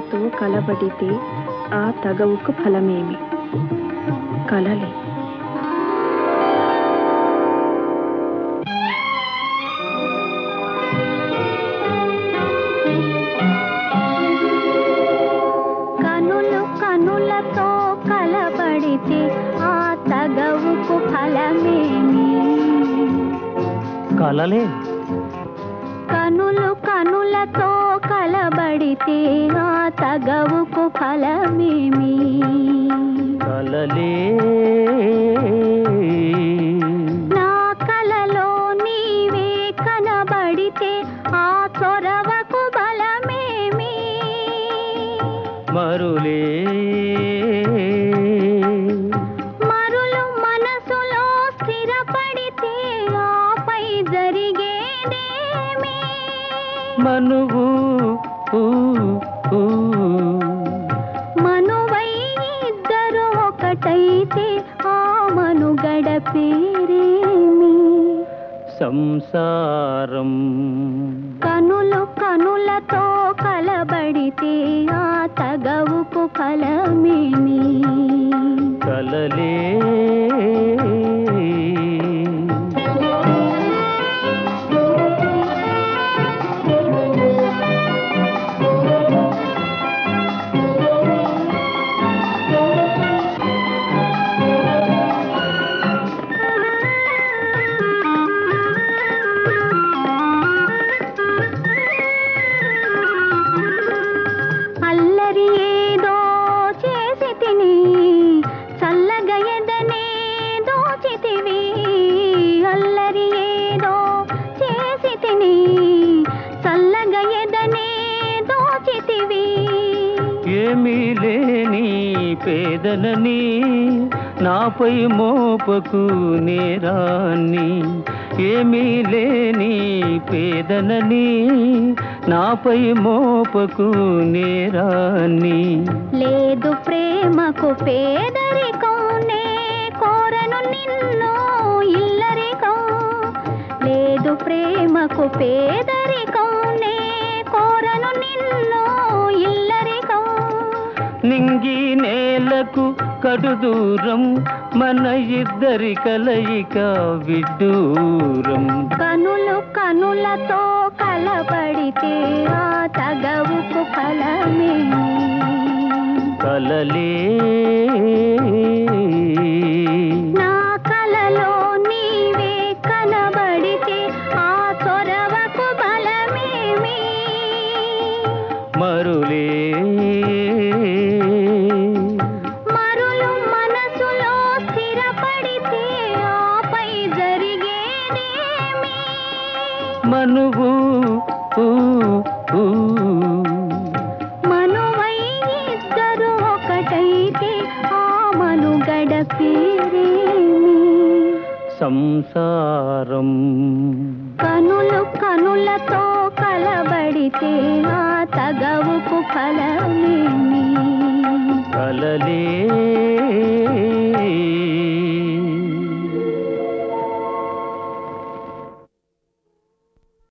కనులతో కలబడితే ఆ తగవుకు ఫలమేమి కలలే కనులు కనులతో కలబడితే ఆ తగవుకు ఫలమేమి కలలే కనులు కనులతో కలబడితే ఆ తగవుకు ఫలమేమి కలలే నా కలలో నీవే కనబడితే ఆ చొరవకు బలమేమి మరులే మరులు మనసులో స్థిరపడితే ఆపై జరిగేదేమి మనువు ఊ, ఊ. మనువై ఇద్దరు ఒకటైతే ఆ మనుగడ పేరేమి సంసారం కనులు కనులతో కలబడితే ఆ తగవుకు ఫలమేమి కలలే అల్లరి ఏదో చేసి తిని చల్లగా ఎదనే దోచితివి అల్లరి ఏదో చేసి తిని చల్లగా ఎదనే దోచితివి ఏమీ లేని పేదనని నాపై మోపకు నేరాన్ని ఏమీ లేని పేదనని నాపై మోపకు నేరాన్ని లేదు ప్రేమకు పేదరికం నే కోరను నిన్ను ఇల్లరికం లేదు ప్రేమకు పేదరికం నే కోరను నిన్ను ఇల్లరికం నింగి నేలకు కడు దూరం మన ఇద్దరి కలయిక విడ్డూరం కనులు కనులతో కలబడితే ఆ తగవుకు ఫలమే కలలే నా కలలో నీవే కనబడితే ఆ చొరవకు బలమేమి మరులే మరులు మనసులో స్థిరపడితే ఆపై జరిగేదేమి మనువు ఊ, ఊ. మనువై ఇద్దరు ఒకటైతే ఆ మనుగడ పేరేమి సంసారం కనులు కనులతో కలబడితే ఆ తగవుకు ఫలమేమి కలలే